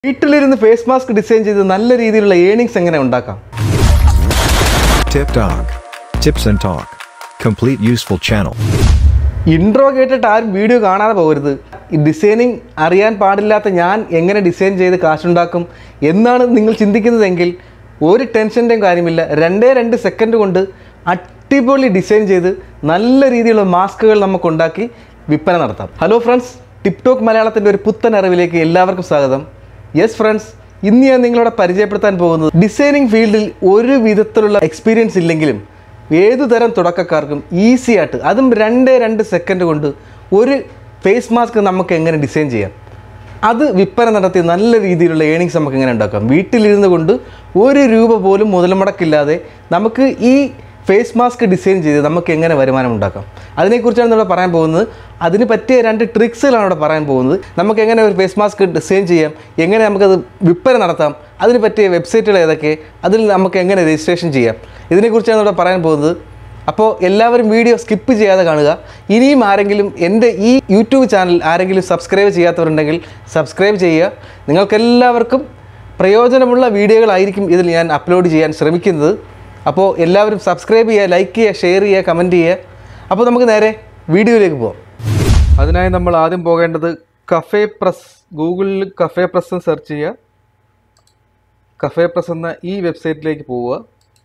വീട്ടിലിരുന്ന് face mask design ചെയ്ത് നല്ല രീതിയിലുള്ള ഏണിങ്സ് എങ്ങനെ ഉണ്ടാക്കാം Tip Dog. Tips and Talk. Complete useful channel. Intro കേട്ടിട്ട് ആരും വീഡിയോ കാണാതെ പോകരുത് ഈ ഡിസൈനിങ് അറിയാൻ പാടില്ലാത്ത ഞാൻ എങ്ങനെ ഡിസൈൻ ചെയ്ത് കാശുണ്ടാക്കും എന്നാണ് നിങ്ങൾ ചിന്തിക്കുന്നതെങ്കിൽ ഒരു ടെൻഷൻ്റെയും കാര്യമില്ല രണ്ടേ രണ്ട് സെക്കൻഡ് കൊണ്ട് അടിപൊളി ഡിസൈൻ ചെയ്ത് നല്ല രീതിയിലുള്ള മാസ്കുകൾ നമുക്ക് ഉണ്ടാക്കി വിൽപ്പന നടത്താം ഹലോ ഫ്രണ്ട്സ് ടിപ്ടോക്ക് മലയാളത്തിൻ്റെ ഒരു പുത്തൻ അറിവിലേക്ക് എല്ലാവർക്കും സ്വാഗതം യെസ് ഫ്രണ്ട്സ് ഇന്ന് ഞാൻ നിങ്ങളോട് പരിചയപ്പെടുത്താൻ പോകുന്നത് ഡിസൈനിങ് ഫീൽഡിൽ ഒരു വിധത്തിലുള്ള എക്സ്പീരിയൻസ് ഇല്ലെങ്കിലും ഏതു തരം തുടക്കക്കാർക്കും ഈസി ആയിട്ട് അതും രണ്ടേ രണ്ട് സെക്കൻഡ് കൊണ്ട് ഒരു ഫേസ് മാസ്ക് നമുക്ക് എങ്ങനെ ഡിസൈൻ ചെയ്യാം അത് വിൽപ്പന നടത്തി നല്ല രീതിയിലുള്ള ഏണിങ്സ് നമുക്ക് എങ്ങനെ ഉണ്ടാക്കാം വീട്ടിലിരുന്ന് കൊണ്ട് ഒരു രൂപ പോലും മുതൽ മുടക്കില്ലാതെ നമുക്ക് ഈ ഫേസ് മാസ്ക് ഡിസൈൻ ചെയ്ത് നമുക്ക് എങ്ങനെ വരുമാനം ഉണ്ടാക്കാം അതിനെക്കുറിച്ചാണ് ഇവിടെ പറയാൻ പോകുന്നത് അതിന് പറ്റിയ രണ്ട് ട്രിക്സുകളാണ് ഇവിടെ പറയാൻ പോകുന്നത് നമുക്ക് എങ്ങനെ ഒരു ഫേസ് മാസ്ക് ഡിസൈൻ ചെയ്യാം എങ്ങനെ നമുക്കത് വിൽപ്പന നടത്താം അതിന് പറ്റിയ വെബ്സൈറ്റുകൾ ഏതൊക്കെ അതിൽ നമുക്ക് എങ്ങനെ രജിസ്ട്രേഷൻ ചെയ്യാം ഇതിനെക്കുറിച്ചാണ് ഇവിടെ പറയാൻ പോകുന്നത് അപ്പോൾ എല്ലാവരും വീഡിയോ സ്കിപ്പ് ചെയ്യാതെ കാണുക ഇനിയും ആരെങ്കിലും എൻ്റെ ഈ യൂട്യൂബ് ചാനൽ ആരെങ്കിലും സബ്സ്ക്രൈബ് ചെയ്യാത്തവരുണ്ടെങ്കിൽ സബ്സ്ക്രൈബ് ചെയ്യുക നിങ്ങൾക്കെല്ലാവർക്കും പ്രയോജനമുള്ള വീഡിയോകളായിരിക്കും ഇതിൽ ഞാൻ അപ്ലോഡ് ചെയ്യാൻ ശ്രമിക്കുന്നത് അപ്പോൾ എല്ലാവരും സബ്സ്ക്രൈബ് ചെയ്യുക ലൈക്ക് ചെയ്യുക ഷെയർ ചെയ്യുക കമൻറ്റ് ചെയ്യുക അപ്പോൾ നമുക്ക് നേരെ വീഡിയോയിലേക്ക് പോകാം അതിനായി നമ്മൾ ആദ്യം പോകേണ്ടത് കഫേ പ്രസ് ഗൂഗിളിൽ കഫേ പ്രസ് എന്ന് സെർച്ച് ചെയ്യുക കഫേ പ്രസ് എന്ന ഈ വെബ്സൈറ്റിലേക്ക് പോവുക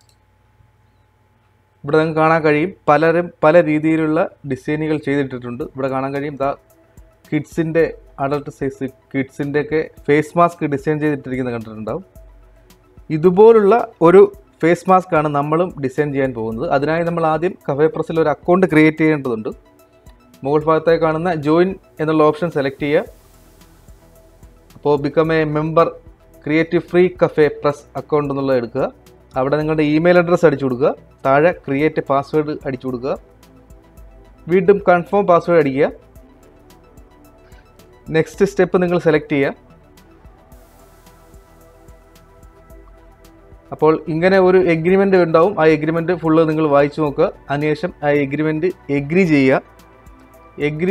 ഇവിടെ നിങ്ങൾക്ക് കാണാൻ കഴിയും പലരും പല രീതിയിലുള്ള ഡിസൈനുകൾ ചെയ്തിട്ടിട്ടുണ്ട് ഇവിടെ കാണാൻ കഴിയും ദാ കിഡ്സിൻ്റെ അഡൾട്ട് സൈസ് കിഡ്സിൻ്റെ ഒക്കെ ഫേസ് മാസ്ക് ഡിസൈൻ ചെയ്തിട്ടിരിക്കുന്നത് കണ്ടിട്ടുണ്ടാവും ഇതുപോലുള്ള ഒരു ഫേസ് മാസ്ക് ആണ് നമ്മളും ഡിസൈൻ ചെയ്യാൻ പോകുന്നത് അതിനായി നമ്മൾ ആദ്യം കഫേ പ്രസ്സിൽ ഒരു അക്കൗണ്ട് ക്രിയേറ്റ് ചെയ്യേണ്ടതുണ്ട് മുകൾ ഭാഗത്തായി കാണുന്ന ജോയിൻ എന്നുള്ള ഓപ്ഷൻ സെലക്ട് ചെയ്യുക അപ്പോൾ become a member creative free CafePress account എന്നുള്ളത് എടുക്കുക അവിടെ നിങ്ങളുടെ ഇമെയിൽ അഡ്രസ്സ് അടിച്ചു കൊടുക്കുക താഴെ ക്രിയേറ്റ് പാസ്വേഡ് അടിച്ചു കൊടുക്കുക വീണ്ടും കൺഫേം പാസ്വേഡ് അടിക്കുക നെക്സ്റ്റ് സ്റ്റെപ്പ് നിങ്ങൾ സെലക്ട് ചെയ്യുക അപ്പോൾ ഇങ്ങനെ ഒരു എഗ്രിമെൻ്റ് ഉണ്ടാവും ആ എഗ്രിമെൻ്റ് ഫുള്ള് നിങ്ങൾ വായിച്ചു നോക്കുക അതിനുശേഷം ആ എഗ്രിമെൻ്റ് എഗ്രി ചെയ്യുക എഗ്രി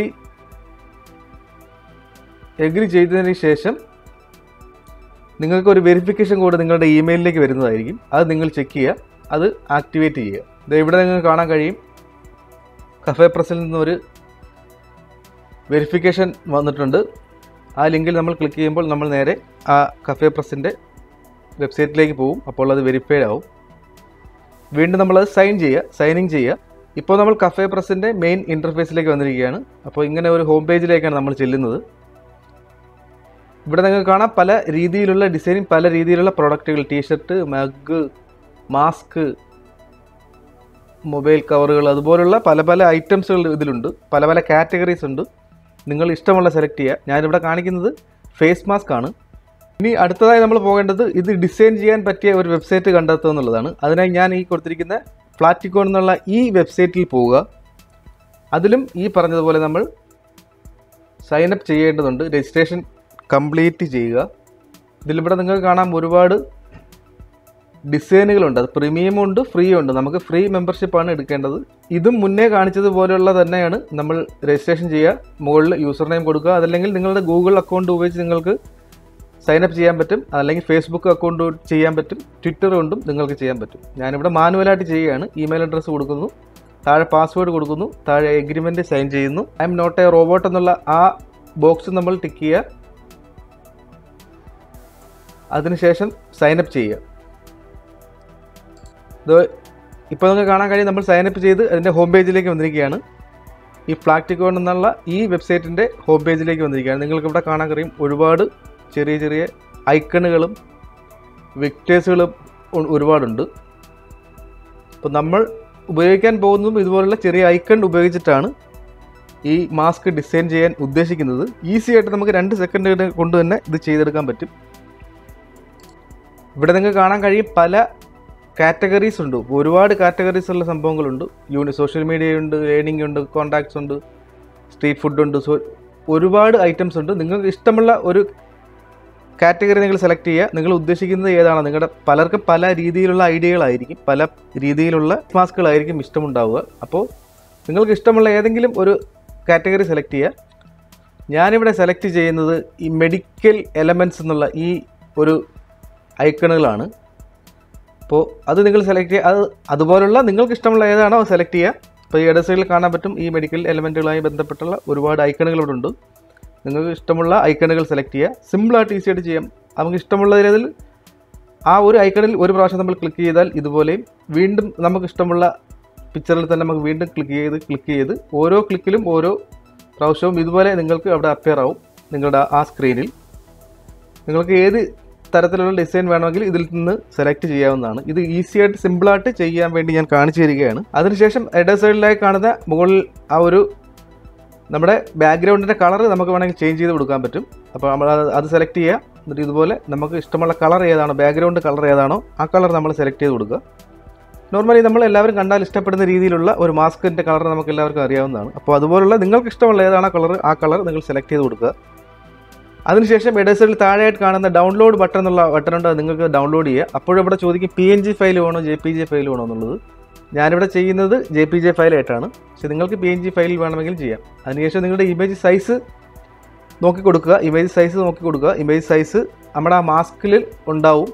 എഗ്രി ചെയ്തതിന് ശേഷം നിങ്ങൾക്ക് ഒരു വെരിഫിക്കേഷൻ കോഡ് നിങ്ങളുടെ ഇമെയിലിലേക്ക് വരുന്നതായിരിക്കും അത് നിങ്ങൾ ചെക്ക് ചെയ്യുക അത് ആക്ടിവേറ്റ് ചെയ്യുക ഇത് ഇവിടെ നിങ്ങൾക്ക് കാണാൻ കഴിയും കഫേ പ്രസിൽ നിന്നൊരു വെരിഫിക്കേഷൻ വന്നിട്ടുണ്ട് ആ ലിങ്കിൽ നമ്മൾ ക്ലിക്ക് ചെയ്യുമ്പോൾ നമ്മൾ നേരെ ആ കഫേ പ്രസിൻ്റെ വെബ്സൈറ്റിലേക്ക് പോകും അപ്പോൾ അത് വെരിഫൈഡ് ആവും വീണ്ടും നമ്മളത് സൈൻ ചെയ്യുക സൈനിങ് ചെയ്യുക ഇപ്പോൾ നമ്മൾ കഫേ പ്രസിൻ്റെ മെയിൻ ഇൻ്റർഫേസിലേക്ക് വന്നിരിക്കുകയാണ് അപ്പോൾ ഇങ്ങനെ ഒരു ഹോം പേജിലേക്കാണ് നമ്മൾ ചെല്ലുന്നത് ഇവിടെ നിങ്ങൾക്ക് കാണാം പല രീതിയിലുള്ള ഡിസൈനിങ് പല രീതിയിലുള്ള പ്രൊഡക്റ്റുകൾ ടീഷർട്ട് മഗ് മാസ്ക് മൊബൈൽ കവറുകൾ അതുപോലുള്ള പല പല ഐറ്റംസുകൾ ഇതിലുണ്ട് പല പല കാറ്റഗറീസ് ഉണ്ട് നിങ്ങൾ ഇഷ്ടമുള്ള സെലക്ട് ചെയ്യുക ഞാനിവിടെ കാണിക്കുന്നത് ഫേസ് മാസ്ക് ആണ് ഇനി അടുത്തതായി നമ്മൾ പോകേണ്ടത് ഇത് ഡിസൈൻ ചെയ്യാൻ പറ്റിയ ഒരു വെബ്സൈറ്റ് കണ്ടെത്തുക എന്നുള്ളതാണ് അതിനായി ഞാൻ ഈ കൊടുത്തിരിക്കുന്ന പ്ലാറ്റിക്കോൺ എന്നുള്ള ഈ വെബ്സൈറ്റിൽ പോവുക അതിലും ഈ പറഞ്ഞതുപോലെ നമ്മൾ സൈനപ്പ് ചെയ്യേണ്ടതുണ്ട് രജിസ്ട്രേഷൻ കംപ്ലീറ്റ് ചെയ്യുക ഇതിലിവിടെ നിങ്ങൾക്ക് കാണാം ഒരുപാട് ഡിസൈനുകളുണ്ട് അത് പ്രീമിയം ഉണ്ട് ഫ്രീ ഉണ്ട് നമുക്ക് ഫ്രീ മെമ്പർഷിപ്പാണ് എടുക്കേണ്ടത് ഇതും മുന്നേ കാണിച്ചതുപോലെയുള്ള തന്നെയാണ് നമ്മൾ രജിസ്ട്രേഷൻ ചെയ്യുക മുകളിൽ യൂസർ നെയിം കൊടുക്കുക അതല്ലെങ്കിൽ നിങ്ങളുടെ ഗൂഗിൾ അക്കൗണ്ട് ഉപയോഗിച്ച് നിങ്ങൾക്ക് സൈനപ്പ് ചെയ്യാൻ പറ്റും അല്ലെങ്കിൽ ഫേസ്ബുക്ക് അക്കൗണ്ട് ചെയ്യാൻ പറ്റും ട്വിറ്റർ കൊണ്ടും നിങ്ങൾക്ക് ചെയ്യാൻ പറ്റും ഞാനിവിടെ മാനുവലായിട്ട് ചെയ്യുകയാണ് ഇമെയിൽ അഡ്രസ്സ് കൊടുക്കുന്നു താഴെ പാസ്വേഡ് കൊടുക്കുന്നു താഴെ എഗ്രിമെൻറ്റ് സൈൻ ചെയ്യുന്നു I'm not a robot എന്നുള്ള ആ ബോക്സ് നമ്മൾ ടിക്ക് ചെയ്യുക അതിനുശേഷം സൈനപ്പ് ചെയ്യുക ഇത് ഇപ്പോൾ നിങ്ങൾക്ക് കാണാൻ കഴിയും നമ്മൾ സൈനപ്പ് ചെയ്ത് അതിൻ്റെ ഹോം പേജിലേക്ക് വന്നിരിക്കുകയാണ് ഈ ഫ്ലാക്ടിക്കോൺ എന്നുള്ള ഈ വെബ്സൈറ്റിൻ്റെ ഹോം പേജിലേക്ക് വന്നിരിക്കുകയാണ് നിങ്ങൾക്ക് ഇവിടെ കാണാൻ കഴിയും ഒരുപാട് ചെറിയ ചെറിയ ഐക്കണുകളും വിക്ടേഴ്സുകളും ഒരുപാടുണ്ട് അപ്പോൾ നമ്മൾ ഉപയോഗിക്കാൻ പോകുന്നതും ഇതുപോലുള്ള ചെറിയ ഐക്കൺ ഉപയോഗിച്ചിട്ടാണ് ഈ മാസ്ക് ഡിസൈൻ ചെയ്യാൻ ഉദ്ദേശിക്കുന്നത് ഈസി ആയിട്ട് നമുക്ക് രണ്ട് സെക്കൻഡ് കൊണ്ട് തന്നെ ഇത് ചെയ്തെടുക്കാൻ പറ്റും ഇവിടെ നിങ്ങൾക്ക് കാണാൻ കഴിയും പല കാറ്റഗറീസ് ഉണ്ട് ഒരുപാട് കാറ്റഗറീസ് ഉള്ള സംഭവങ്ങളുണ്ട് യൂണി സോഷ്യൽ മീഡിയ ഉണ്ട് ഏണിംഗ് ഉണ്ട് കോണ്ടാക്ട്സ് ഉണ്ട് സ്ട്രീറ്റ് ഫുഡ് ഉണ്ട് സോ ഒരുപാട് ഐറ്റംസ് ഉണ്ട് നിങ്ങൾക്ക് ഇഷ്ടമുള്ള ഒരു കാറ്റഗറി നിങ്ങൾ സെലക്ട് ചെയ്യുക നിങ്ങൾ ഉദ്ദേശിക്കുന്നത് ഏതാണ് നിങ്ങളുടെ പലർക്കും പല രീതിയിലുള്ള ഐഡിയകളായിരിക്കും പല രീതിയിലുള്ള മാസ്കുകളായിരിക്കും ഇഷ്ടമുണ്ടാവുക അപ്പോൾ നിങ്ങൾക്ക് ഇഷ്ടമുള്ള ഏതെങ്കിലും ഒരു കാറ്റഗറി സെലക്ട് ചെയ്യുക ഞാനിവിടെ സെലക്ട് ചെയ്യുന്നത് ഈ മെഡിക്കൽ എലമെൻറ്റ്സ് എന്നുള്ള ഈ ഒരു ഐക്കണുകളാണ് അപ്പോൾ അത് നിങ്ങൾ സെലക്ട് ചെയ്യുക അത് അതുപോലുള്ള നിങ്ങൾക്ക് ഇഷ്ടമുള്ള ഏതാണോ സെലക്ട് ചെയ്യുക ഇപ്പോൾ ഈ ഇട സൈഡിൽ കാണാൻ പറ്റും ഈ മെഡിക്കൽ എലമെൻറ്റുകളുമായി ബന്ധപ്പെട്ടുള്ള ഒരുപാട് ഐക്കണുകൾ ഇവിടെ ഉണ്ട് നിങ്ങൾക്ക് ഇഷ്ടമുള്ള ഐക്കണുകൾ സെലക്ട് ചെയ്യുക സിമ്പിളായിട്ട് ഈസി ആയിട്ട് ചെയ്യാം നമുക്ക് ഇഷ്ടമുള്ളതിൽ ആ ഒരു ഐക്കണിൽ ഒരു പ്രാവശ്യം നമ്മൾ ക്ലിക്ക് ചെയ്താൽ ഇതുപോലെയും വീണ്ടും നമുക്ക് ഇഷ്ടമുള്ള പിക്ചറിൽ തന്നെ നമുക്ക് വീണ്ടും ക്ലിക്ക് ചെയ്ത് ക്ലിക്ക് ചെയ്ത് ഓരോ ക്ലിക്കിലും ഓരോ പ്രാവശ്യവും ഇതുപോലെ നിങ്ങൾക്ക് അവിടെ അപ്പിയർ ആവും നിങ്ങളുടെ ആ സ്ക്രീനിൽ നിങ്ങൾക്ക് ഏത് തരത്തിലുള്ള ഡിസൈൻ വേണമെങ്കിൽ ഇതിൽ നിന്ന് സെലക്ട് ചെയ്യാവുന്നതാണ് ഇത് ഈസി ആയിട്ട് സിമ്പിളായിട്ട് ചെയ്യാൻ വേണ്ടി ഞാൻ കാണിച്ചു തരികയാണ് അതിനുശേഷം ഇട സൈഡിലായി കാണുന്ന മുകളിൽ ആ ഒരു നമ്മുടെ ബാക്ക്ഗ്രൗണ്ടിൻ്റെ കളർ നമുക്ക് വേണമെങ്കിൽ ചേഞ്ച് ചെയ്ത് കൊടുക്കാൻ പറ്റും അപ്പോൾ നമ്മൾ അത് അത് സെലക്ട് ചെയ്യുക എന്നിട്ട് ഇതുപോലെ നമുക്ക് ഇഷ്ടമുള്ള കളർ ഏതാണോ ബാക്ക്ഗ്രൗണ്ട് കളർ ഏതാണോ ആ കളർ നമ്മൾ സെലക്ട് ചെയ്ത് കൊടുക്കുക നോർമലി നമ്മൾ എല്ലാവരും കണ്ടാൽ ഇഷ്ടപ്പെടുന്ന രീതിയിലുള്ള ഒരു മാസ്കിൻ്റെ കളർ നമുക്ക് എല്ലാവർക്കും അറിയാവുന്നതാണ് അപ്പോൾ അതുപോലുള്ള നിങ്ങൾക്ക് ഇഷ്ടമുള്ള ഏതാണോ കളർ ആ കളർ നിങ്ങൾ സെലക്ട് ചെയ്ത് കൊടുക്കുക അതിനുശേഷം ഇടസൈഡിൽ താഴെയായിട്ട് കാണുന്ന ഡൗൺലോഡ് ബട്ടൺ എന്നുള്ള ബട്ടൺ ഉണ്ട് അത് നിങ്ങൾക്ക് ഡൗൺലോഡ് ചെയ്യുക അപ്പോഴിവിടെ ചോദിക്കും പി എൻ ജി ഫയൽ വേണോ ജെ പി ജി ഫയൽ വേണോ എന്നുള്ളത് ഞാനിവിടെ ചെയ്യുന്നത് ജെ പി ജെ ഫയലായിട്ടാണ് പക്ഷേ നിങ്ങൾക്ക് പി എൻ ജി ഫയലിൽ വേണമെങ്കിൽ ചെയ്യാം അതിനുശേഷം നിങ്ങളുടെ ഇമേജ് സൈസ് നോക്കി കൊടുക്കുക ഇമേജ് സൈസ് നോക്കി കൊടുക്കുക ഇമേജ് സൈസ് നമ്മുടെ ആ മാസ്കിൽ ഉണ്ടാവും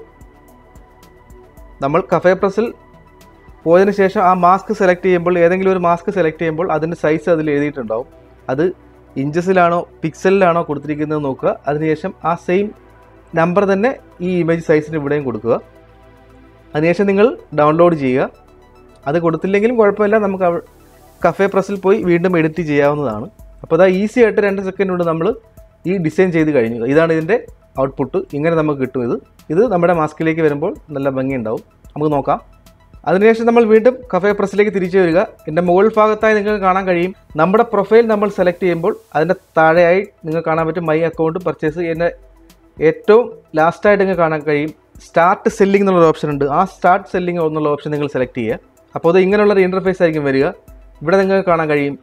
നമ്മൾ കഫേ പ്രസിൽ പോയതിന് ശേഷം ആ മാസ്ക് സെലക്ട് ചെയ്യുമ്പോൾ ഏതെങ്കിലും ഒരു മാസ്ക് സെലക്ട് ചെയ്യുമ്പോൾ അതിൻ്റെ സൈസ് അതിൽ എഴുതിയിട്ടുണ്ടാവും അത് ഇഞ്ചസിലാണോ പിക്സലിലാണോ കൊടുത്തിരിക്കുന്നത് നോക്കുക അതിനുശേഷം ആ സെയിം നമ്പർ തന്നെ ഈ ഇമേജ് സൈസിന് ഇവിടെയും കൊടുക്കുക അതിനുശേഷം നിങ്ങൾ ഡൗൺലോഡ് ചെയ്യുക അത് കൊടുത്തില്ലെങ്കിലും കുഴപ്പമില്ല നമുക്ക് അവ- കഫേ പ്രസ്സിൽ പോയി വീണ്ടും എഡിറ്റ് ചെയ്യാവുന്നതാണ് അപ്പോൾ അതാ ഈസി ആയിട്ട് രണ്ട് സെക്കൻഡ് കൊണ്ട് നമ്മൾ ഈ ഡിസൈൻ ചെയ്ത് കഴിഞ്ഞു ഇതാണ് ഇതിൻ്റെ ഔട്ട്പുട്ട് ഇങ്ങനെ നമുക്ക് കിട്ടും ഇത് ഇത് നമ്മുടെ മാസ്കിലേക്ക് വരുമ്പോൾ നല്ല ഭംഗിയുണ്ടാവും നമുക്ക് നോക്കാം അതിനുശേഷം നമ്മൾ വീണ്ടും കഫേ പ്രസ്സിലേക്ക് തിരിച്ചു വരിക എൻ്റെ മുകൾ ഭാഗത്തായി നിങ്ങൾക്ക് കാണാൻ കഴിയും നമ്മുടെ പ്രൊഫൈൽ നമ്മൾ സെലക്ട് ചെയ്യുമ്പോൾ അതിൻ്റെ താഴെയായി നിങ്ങൾക്ക് കാണാൻ പറ്റും മൈ അക്കൗണ്ട് പർച്ചേസ് എൻ്റെ ഏറ്റവും ലാസ്റ്റായിട്ട് നിങ്ങൾക്ക് കാണാൻ കഴിയും സ്റ്റാർട്ട് സെല്ലിംഗ് എന്നുള്ള ഓപ്ഷൻ ഉണ്ട് ആ സ്റ്റാർട്ട് സെല്ലിംഗ് എന്നുള്ള ഓപ്ഷൻ നിങ്ങൾ സെലക്ട് ചെയ്യുക അപ്പോൾ അത് ഇങ്ങനെയുള്ള ഒരു ഇൻ്റർഫേസ് ആയിരിക്കും വരിക ഇവിടെ നിങ്ങൾക്ക് കാണാൻ കഴിയും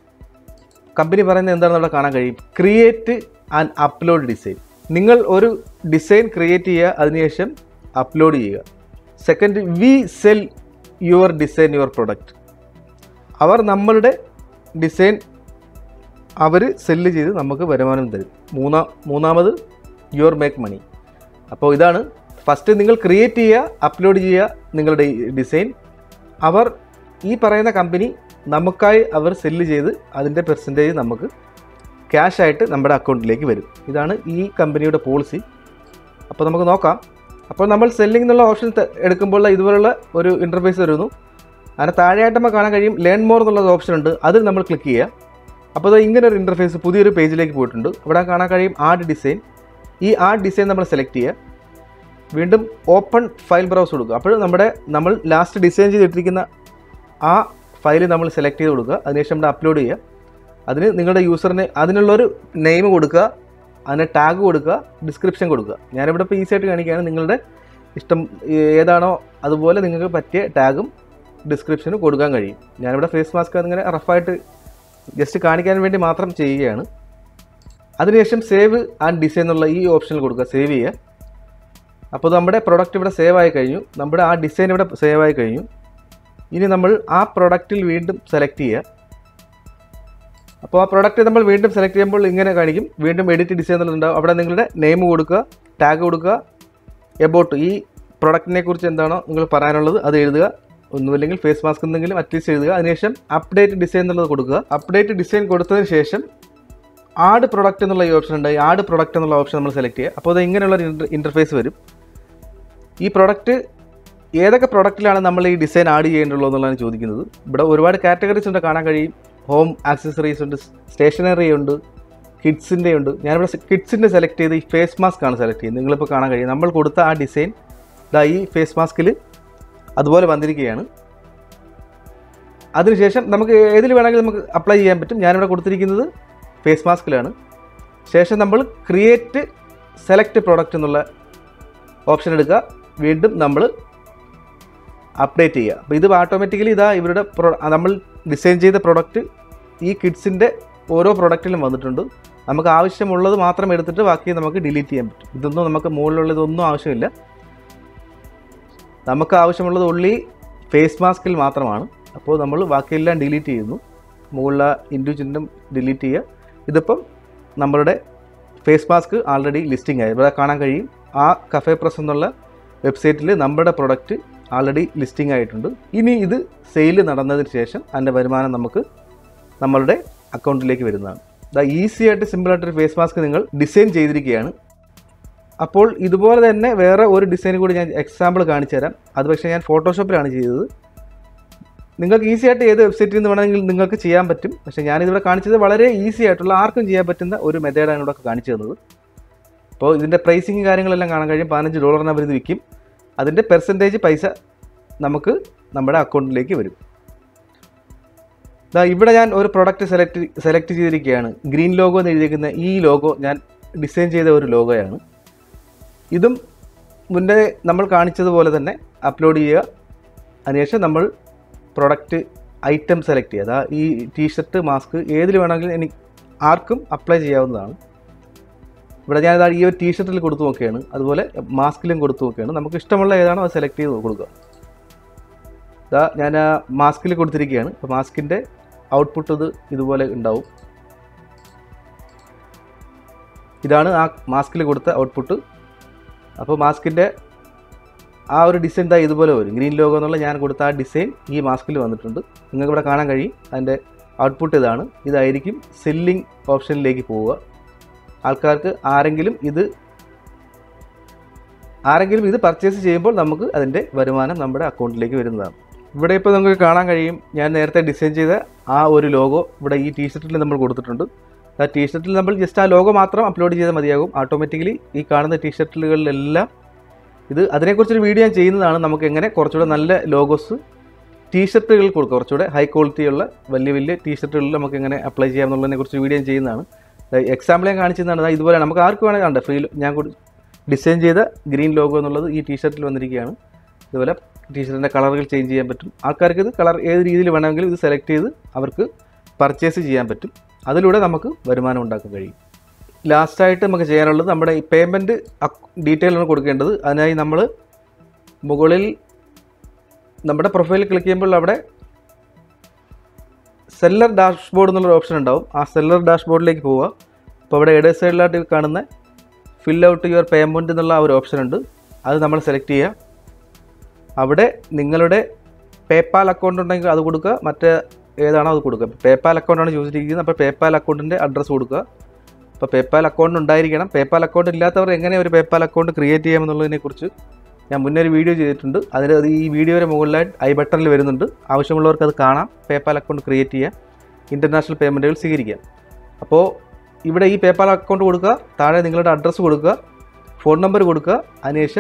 കമ്പനി പറയുന്നത് എന്താണെന്ന് ഇവിടെ കാണാൻ കഴിയും ക്രിയേറ്റ് ആൻഡ് അപ്ലോഡ് ഡിസൈൻ നിങ്ങൾ ഒരു ഡിസൈൻ ക്രിയേറ്റ് ചെയ്യുക അതിനുശേഷം അപ്ലോഡ് ചെയ്യുക second we sell your design your product അവർ നമ്മളുടെ ഡിസൈൻ അവർ സെല്ല് ചെയ്ത് നമുക്ക് വരുമാനം തരും മൂന്നാ മൂന്നാമത് യുവർ മേക്ക് മണി അപ്പോൾ ഇതാണ് ഫസ്റ്റ് നിങ്ങൾ ക്രിയേറ്റ് ചെയ്യുക അപ്ലോഡ് ചെയ്യുക നിങ്ങളുടെ ഡിസൈൻ അവർ ഈ പറയുന്ന കമ്പനി നമുക്കായി അവർ സെല്ല് ചെയ്ത് അതിൻ്റെ പെർസെൻറ്റേജ് നമുക്ക് ക്യാഷ് ആയിട്ട് നമ്മുടെ അക്കൗണ്ടിലേക്ക് വരും ഇതാണ് ഈ കമ്പനിയുടെ പോളിസി അപ്പോൾ നമുക്ക് നോക്കാം അപ്പോൾ നമ്മൾ സെല്ലിംഗ് എന്നുള്ള ഓപ്ഷൻ ത- എടുക്കുമ്പോൾ ഇതുപോലുള്ള ഒരു ഇൻ്റർഫേസ് വരുന്നു അതിന് താഴെയായിട്ട് നമുക്ക് കാണാൻ കഴിയും ലേൺ മോർ എന്നുള്ള ഓപ്ഷൻ ഉണ്ട് അതിൽ നമ്മൾ ക്ലിക്ക് ചെയ്യുക അപ്പോൾ അത് ഇങ്ങനെ ഒരു ഇൻ്റർഫേസ് പുതിയൊരു പേജിലേക്ക് പോയിട്ടുണ്ട് അവിടെ കാണാൻ കഴിയും ആഡ് ഡിസൈൻ ഈ ആഡ് ഡിസൈൻ നമ്മൾ സെലക്ട് ചെയ്യുക വീണ്ടും ഓപ്പൺ ഫയൽ ബ്രൗസ് കൊടുക്കുക അപ്പോൾ നമ്മുടെ നമ്മൾ ലാസ്റ്റ് ഡിസൈൻ ചെയ്തിട്ടിരിക്കുന്ന ആ ഫയൽ നമ്മൾ സെലക്ട് ചെയ്ത് കൊടുക്കുക അതിനുശേഷം നമ്മുടെ അപ്ലോഡ് ചെയ്യുക അതിന് നിങ്ങളുടെ യൂസറിന് അതിനുള്ളൊരു നെയിം കൊടുക്കുക അതിന് ടാഗ് കൊടുക്കുക ഡിസ്ക്രിപ്ഷൻ കൊടുക്കുക ഞാനിവിടെ ഇപ്പോൾ ഈസി ആയിട്ട് കാണിക്കുകയാണ് നിങ്ങളുടെ ഇഷ്ടം ഏതാണോ അതുപോലെ നിങ്ങൾക്ക് പറ്റിയ ടാഗും ഡിസ്ക്രിപ്ഷനും കൊടുക്കാൻ കഴിയും ഞാനിവിടെ ഫേസ് മാസ്ക് അതിങ്ങനെ റഫായിട്ട് ജസ്റ്റ് കാണിക്കാൻ വേണ്ടി മാത്രം ചെയ്യുകയാണ് അതിനുശേഷം സേവ് ആൻഡ് ഡിസൈൻ എന്നുള്ള ഈ ഓപ്ഷനിൽ കൊടുക്കുക സേവ് ചെയ്യുക അപ്പോൾ നമ്മുടെ പ്രൊഡക്റ്റ് ഇവിടെ സേവ് ആയി കഴിഞ്ഞു നമ്മുടെ ആ ഡിസൈൻ ഇവിടെ സേവ് ആയി കഴിഞ്ഞു ഇനി നമ്മൾ ആ പ്രൊഡക്റ്റിൽ വീണ്ടും സെലക്ട് ചെയ്യുക അപ്പോൾ ആ പ്രൊഡക്റ്റ് നമ്മൾ വീണ്ടും സെലക്ട് ചെയ്യുമ്പോൾ ഇങ്ങനെ കാണിക്കും വീണ്ടും എഡിറ്റ് ഡിസൈൻ എന്നുള്ളതുണ്ടാവും അവിടെ നിങ്ങളുടെ നെയിം കൊടുക്കുക ടാഗ് കൊടുക്കുക എബോട്ട് ഈ പ്രൊഡക്റ്റിനെ കുറിച്ച് എന്താണോ നിങ്ങൾ പറയാനുള്ളത് അത് എഴുതുക ഒന്നുമില്ലെങ്കിൽ ഫേസ് മാസ്ക് എന്തെങ്കിലും അറ്റ്ലീസ്റ്റ് എഴുതുക അതിനുശേഷം അപ്ഡേറ്റ് ഡിസൈൻ എന്നുള്ളത് കൊടുക്കുക അപ്ഡേറ്റ് ഡിസൈൻ കൊടുത്തതിന് ശേഷം ആഡ് പ്രൊഡക്റ്റ് എന്നുള്ള ഈ ഓപ്ഷൻ ഉണ്ട് ഈ ആഡ് പ്രൊഡക്റ്റ് എന്നുള്ള ഓപ്ഷൻ നമ്മൾ സെലക്ട് ചെയ്യുക അപ്പോൾ അത് ഇങ്ങനെയുള്ള ഒരു ഇൻ്റർഫേസ് വരും ഈ പ്രൊഡക്റ്റ് ഏതൊക്കെ പ്രൊഡക്റ്റിലാണ് നമ്മൾ ഈ ഡിസൈൻ ആഡ് ചെയ്യേണ്ടുള്ളൂ എന്നുള്ളതാണ് ചോദിക്കുന്നത് ഇവിടെ ഒരുപാട് കാറ്റഗറീസ് ഉണ്ട് കാണാൻ കഴിയും ഹോം ആക്സസറീസ് ഉണ്ട് സ്റ്റേഷനറി ഉണ്ട് കിഡ്സിൻ്റെ ഉണ്ട് ഞാനിവിടെ കിഡ്സിൻ്റെ സെലക്ട് ചെയ്ത് ഈ ഫേസ് മാസ്ക് ആണ് സെലക്ട് ചെയ്യുന്നത് നിങ്ങളിപ്പോൾ കാണാൻ കഴിയും നമ്മൾ കൊടുത്ത ആ ഡിസൈൻ ഇതാ ഈ ഫേസ് മാസ്കിൽ അതുപോലെ വന്നിരിക്കുകയാണ് അതിനുശേഷം നമുക്ക് ഏതിൽ വേണമെങ്കിലും നമുക്ക് അപ്ലൈ ചെയ്യാൻ പറ്റും ഞാനിവിടെ കൊടുത്തിരിക്കുന്നത് ഫേസ് മാസ്കിലാണ് ശേഷം നമ്മൾ ക്രിയേറ്റ് സെലക്ട് പ്രോഡക്റ്റ് എന്നുള്ള ഓപ്ഷൻ എടുക്കുക വീണ്ടും നമ്മൾ അപ്ഡേറ്റ് ചെയ്യുക അപ്പോൾ ഇത് ഓട്ടോമാറ്റിക്കലി ഇതാ ഇവരുടെ പ്രൊ നമ്മൾ ഡിസൈൻ ചെയ്ത പ്രൊഡക്റ്റ് ഈ കിഡ്സിൻ്റെ ഓരോ പ്രൊഡക്റ്റിലും വന്നിട്ടുണ്ട് നമുക്ക് ആവശ്യമുള്ളത് മാത്രം എടുത്തിട്ട് ബാക്കി നമുക്ക് ഡിലീറ്റ് ചെയ്യാൻ പറ്റും ഇതൊന്നും നമുക്ക് മുകളിലുള്ള ഇതൊന്നും ആവശ്യമില്ല നമുക്ക് ആവശ്യമുള്ളത് ഉള്ളി ഫേസ് മാസ്കിൽ മാത്രമാണ് അപ്പോൾ നമ്മൾ ബാക്കിയെല്ലാം ഡിലീറ്റ് ചെയ്യുന്നു മുകളിലെ ഇൻഡിവിജ്വലിനും ഡിലീറ്റ് ചെയ്യുക ഇതിപ്പം നമ്മളുടെ ഫേസ് മാസ്ക് ആൾറെഡി ലിസ്റ്റിംഗ് ആയി ഇവിടെ കാണാൻ കഴിയും ആ കഫേ പ്രസ് എന്നുള്ള വെബ്സൈറ്റിൽ നമ്മുടെ പ്രൊഡക്റ്റ് ആൾറെഡി ലിസ്റ്റിംഗ് ആയിട്ടുണ്ട് ഇനി ഇത് സെയിൽ നടന്നതിന് ശേഷം അതിൻ്റെ വരുമാനം നമുക്ക് നമ്മളുടെ അക്കൗണ്ടിലേക്ക് വരുന്നതാണ് ദാ ഈസി ആയിട്ട് സിമ്പിളായിട്ടൊരു ഫേസ് മാസ്ക് നിങ്ങൾ ഡിസൈൻ ചെയ്തിരിക്കുകയാണ് അപ്പോൾ ഇതുപോലെ തന്നെ വേറെ ഒരു ഡിസൈൻ കൂടി ഞാൻ എക്സാമ്പിൾ കാണിച്ചു തരാം അത് പക്ഷേ ഞാൻ ഫോട്ടോഷോപ്പിലാണ് ചെയ്തത് നിങ്ങൾക്ക് ഈസി ആയിട്ട് ഏത് വെബ്സൈറ്റിൽ നിന്ന് വേണമെങ്കിൽ നിങ്ങൾക്ക് ചെയ്യാൻ പറ്റും പക്ഷേ ഞാനിതിവിടെ കാണിച്ചത് വളരെ ഈസി ആയിട്ടുള്ള ആർക്കും ചെയ്യാൻ പറ്റുന്ന ഒരു മെത്തേഡാണ് ഇവിടെ കാണിച്ചു തന്നത് അപ്പോൾ ഇതിൻ്റെ പ്രൈസിങ് കാര്യങ്ങളെല്ലാം കാണാൻ കഴിയും പതിനഞ്ച് ഡോളറിന് അവർ ഇത് വിൽക്കും അതിൻ്റെ പെർസെൻറ്റേജ് പൈസ നമുക്ക് നമ്മുടെ അക്കൗണ്ടിലേക്ക് വരും ദാ ഇവിടെ ഞാൻ ഒരു പ്രൊഡക്റ്റ് സെലക്ട് സെലക്ട് ചെയ്തിരിക്കുകയാണ് ഗ്രീൻ ലോഗോ എന്ന് എഴുതിയിരിക്കുന്ന ഈ ലോഗോ ഞാൻ ഡിസൈൻ ചെയ്ത ഒരു ലോഗോയാണ് ഇതും മുന്നേ നമ്മൾ കാണിച്ചതുപോലെ തന്നെ അപ്ലോഡ് ചെയ്യുക അതിനുശേഷം നമ്മൾ പ്രൊഡക്റ്റ് ഐറ്റം സെലക്ട് ചെയ്യുക അതാ ഈ ടീഷർട്ട് മാസ്ക് ഏതിൽ വേണമെങ്കിലും എനിക്ക് ആർക്കും അപ്ലൈ ചെയ്യാവുന്നതാണ് ഇവിടെ ഞാൻ ഇതാ ഈ ഒരു ടീഷർട്ടിൽ കൊടുത്തു നോക്കുകയാണ് അതുപോലെ മാസ്കിലും കൊടുത്തു നോക്കുകയാണ് നമുക്ക് ഇഷ്ടമുള്ള ഏതാണോ അത് സെലക്ട് ചെയ്ത് കൊടുക്കുക ഇതാ ഞാൻ ആ മാസ്കിൽ കൊടുത്തിരിക്കുകയാണ് അപ്പോൾ മാസ്കിൻ്റെ ഔട്ട്പുട്ട് ഇത് ഇതുപോലെ ഉണ്ടാവും ഇതാണ് ആ മാസ്കിൽ കൊടുത്ത ഔട്ട്പുട്ട് അപ്പോൾ മാസ്കിൻ്റെ ആ ഒരു ഡിസൈൻ ദാ ഇതുപോലെ വരും ഗ്രീൻ ലോഗോ എന്നുള്ള ഞാൻ കൊടുത്ത ആ ഡിസൈൻ ഈ മാസ്കിൽ വന്നിട്ടുണ്ട് നിങ്ങൾക്ക് ഇവിടെ കാണാൻ കഴിയും അതിൻ്റെ ഔട്ട്പുട്ട് ഇതാണ് ഇതായിരിക്കും സെല്ലിംഗ് ഓപ്ഷനിലേക്ക് പോവുക ആൾക്കാർക്ക് ആരെങ്കിലും ഇത് ആരെങ്കിലും ഇത് പർച്ചേസ് ചെയ്യുമ്പോൾ നമുക്ക് അതിൻ്റെ വരുമാനം നമ്മുടെ അക്കൗണ്ടിലേക്ക് വരുന്നതാണ് ഇവിടെ ഇപ്പോൾ നമുക്ക് കാണാൻ കഴിയും ഞാൻ നേരത്തെ ഡിസൈൻ ചെയ്ത ആ ഒരു ലോഗോ ഇവിടെ ഈ ടീഷർട്ടിൽ നമ്മൾ കൊടുത്തിട്ടുണ്ട് ആ ടീഷർട്ടിൽ നമ്മൾ ജസ്റ്റ് ആ ലോഗോ മാത്രം അപ്ലോഡ് ചെയ്താൽ മതിയാകും ഓട്ടോമാറ്റിക്കലി ഈ കാണുന്ന ടീഷർട്ടുകളിലെല്ലാം ഇത് അതിനെക്കുറിച്ചൊരു വീഡിയോ ഞാൻ ചെയ്യുന്നതാണ് നമുക്ക് എങ്ങനെ കുറച്ചുകൂടെ നല്ല ലോഗോസ് ടീഷർട്ടുകൾ കൊടുക്കുക കുറച്ചുകൂടെ ഹൈ ക്വാളിറ്റിയുള്ള വലിയ വലിയ ടീഷർട്ടുകളിൽ നമുക്ക് എങ്ങനെ അപ്ലൈ ചെയ്യാം എന്നുള്ളതിനെ കുറിച്ച് വീഡിയോ ഞാൻ ചെയ്യുന്നതാണ് എക്സാമ്പിൾ ഞാൻ കാണിച്ചതാണ് ദാ ഇതുപോലെ നമുക്ക് ആർക്ക് വേണമെങ്കിൽ കണ്ടേ ഫ്രീ ഞാൻ കൂടി ഡിസൈൻ ചെയ്ത ഗ്രീൻ ലോഗോ എന്നുള്ളത് ഈ ടീഷർട്ടിൽ വന്നിരിക്കുകയാണ് ഇതുപോലെ ടീഷർട്ടിൻ്റെ കളറുകൾ ചേഞ്ച് ചെയ്യാൻ പറ്റും ആൾക്കാർക്ക് ഇത് കളർ ഏത് രീതിയിൽ വേണമെങ്കിലും ഇത് സെലക്ട് ചെയ്ത് അവർക്ക് പർച്ചേസ് ചെയ്യാൻ പറ്റും അതിലൂടെ നമുക്ക് വരുമാനം ഉണ്ടാക്കാൻ കഴിയും ലാസ്റ്റായിട്ട് നമുക്ക് ചെയ്യാനുള്ളത് നമ്മുടെ ഈ പേയ്മെൻറ്റ് ഡീറ്റെയിൽ ആണ് കൊടുക്കേണ്ടത് അതിനായി നമ്മൾ മുകളിൽ നമ്മുടെ പ്രൊഫൈലിൽ ക്ലിക്ക് ചെയ്യുമ്പോൾ അവിടെ സെല്ലർ ഡാഷ്ബോർഡ് എന്നുള്ളൊരു ഓപ്ഷൻ ഉണ്ടാവും ആ സെല്ലർ ഡാഷ്ബോർഡിലേക്ക് പോവുക അപ്പോൾ അവിടെ ഇടത് സൈഡിലായിട്ട് കാണുന്ന ഫിൽ ഔട്ട് യുവർ പേയ്മെൻറ്റ് എന്നുള്ള ആ ഒരു ഓപ്ഷൻ ഉണ്ട് അത് നമ്മൾ സെലക്ട് ചെയ്യുക അവിടെ നിങ്ങളുടെ പേപ്പാൽ അക്കൗണ്ട് ഉണ്ടെങ്കിൽ അത് കൊടുക്കുക മറ്റേ ഏതാണോ അത് കൊടുക്കുക പേപ്പാൽ അക്കൗണ്ടാണ് ചോദിച്ചിരിക്കുന്നത് അപ്പോൾ പേപ്പാൽ അക്കൗണ്ടിൻ്റെ അഡ്രസ്സ് കൊടുക്കുക അപ്പോൾ പേപ്പാൽ അക്കൗണ്ട് ഉണ്ടായിരിക്കണം പേപ്പാൽ അക്കൗണ്ട് ഇല്ലാത്തവർ എങ്ങനെ ഒരു പേപ്പാൽ അക്കൗണ്ട് ക്രിയേറ്റ് ചെയ്യാമെന്നുള്ളതിനെക്കുറിച്ച് ഞാൻ മുന്നേ ഒരു വീഡിയോ ചെയ്തിട്ടുണ്ട് അതിൽ അത് ഈ വീഡിയോയുടെ മുകളിലായിട്ട് ഐ ബട്ടണിൽ വരുന്നുണ്ട് ആവശ്യമുള്ളവർക്ക് അത് കാണാം പേപ്പാൽ അക്കൗണ്ട് ക്രിയേറ്റ് ചെയ്യാം ഇൻ്റർനാഷണൽ പേയ്മെൻറ്റുകൾ സ്വീകരിക്കാം അപ്പോൾ ഇവിടെ ഈ പേപ്പാൽ അക്കൗണ്ട് കൊടുക്കുക താഴെ നിങ്ങളുടെ അഡ്രസ്സ് കൊടുക്കുക ഫോൺ നമ്പർ കൊടുക്കുക അതിനുശേഷം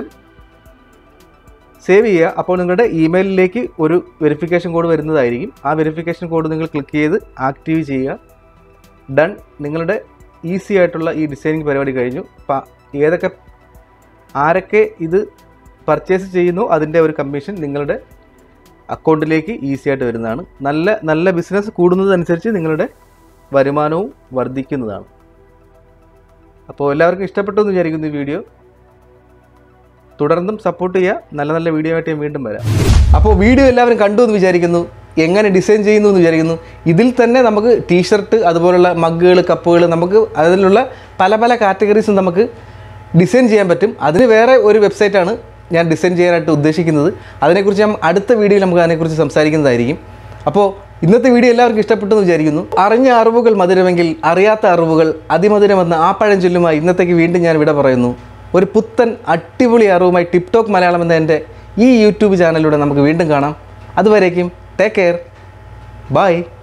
സേവ് ചെയ്യുക അപ്പോൾ നിങ്ങളുടെ ഇമെയിലിലേക്ക് ഒരു വെരിഫിക്കേഷൻ കോഡ് വരുന്നതായിരിക്കും ആ വെരിഫിക്കേഷൻ കോഡ് നിങ്ങൾ ക്ലിക്ക് ചെയ്ത് ആക്റ്റീവ് ചെയ്യുക ഡൺ നിങ്ങളുടെ ഈസി ആയിട്ടുള്ള ഈ ഡിസൈനിങ് പരിപാടി കഴിഞ്ഞു അപ്പം ഏതൊക്കെ ആരൊക്കെ ഇത് പർച്ചേസ് ചെയ്യുന്നു അതിൻ്റെ ഒരു കമ്മീഷൻ നിങ്ങളുടെ അക്കൗണ്ടിലേക്ക് ഈസി ആയിട്ട് വരുന്നതാണ് നല്ല നല്ല ബിസിനസ് കൂടുന്നതനുസരിച്ച് നിങ്ങളുടെ വരുമാനവും വർദ്ധിക്കുന്നതാണ് അപ്പോൾ എല്ലാവർക്കും ഇഷ്ടപ്പെട്ടു എന്ന് വിചാരിക്കുന്നു ഈ വീഡിയോ തുടർന്നും സപ്പോർട്ട് ചെയ്യുക നല്ല നല്ല വീഡിയോ ആയിട്ട് ഞാൻ വീണ്ടും വരാം അപ്പോൾ വീഡിയോ എല്ലാവരും കണ്ടു എന്ന് വിചാരിക്കുന്നു എങ്ങനെ ഡിസൈൻ ചെയ്യുന്നു എന്ന് വിചാരിക്കുന്നു ഇതിൽ തന്നെ നമുക്ക് ടീഷർട്ട് അതുപോലുള്ള മഗ്ഗുകൾ കപ്പുകൾ നമുക്ക് അതിലുള്ള പല പല കാറ്റഗറീസും നമുക്ക് ഡിസൈൻ ചെയ്യാൻ പറ്റും അതിന് വേറെ ഒരു വെബ്സൈറ്റാണ് ഞാൻ ഡിസൈൻ ചെയ്യാനായിട്ട് ഉദ്ദേശിക്കുന്നത് അതിനെക്കുറിച്ച് ഞാൻ അടുത്ത വീഡിയോയിൽ നമുക്ക് അതിനെക്കുറിച്ച് സംസാരിക്കുന്നതായിരിക്കും അപ്പോൾ ഇന്നത്തെ വീഡിയോ എല്ലാവർക്കും ഇഷ്ടപ്പെട്ടു എന്ന് വിചാരിക്കുന്നു അറിഞ്ഞ അറിവുകൾ മധുരമെങ്കിൽ അറിയാത്ത അറിവുകൾ അതിമധുരമെന്ന ആ പഴഞ്ചൊല്ലുമായി ഇന്നത്തേക്ക് വീണ്ടും ഞാൻ വിട പറയുന്നു ഒരു പുത്തൻ അടിപൊളി അറിവുമായി ടിപ് ടോക്ക് മലയാളം എന്ന എൻ്റെ ഈ യൂട്യൂബ് ചാനലിലൂടെ നമുക്ക് വീണ്ടും കാണാം അതുവരേക്കും ടേക്ക് കെയർ ബൈ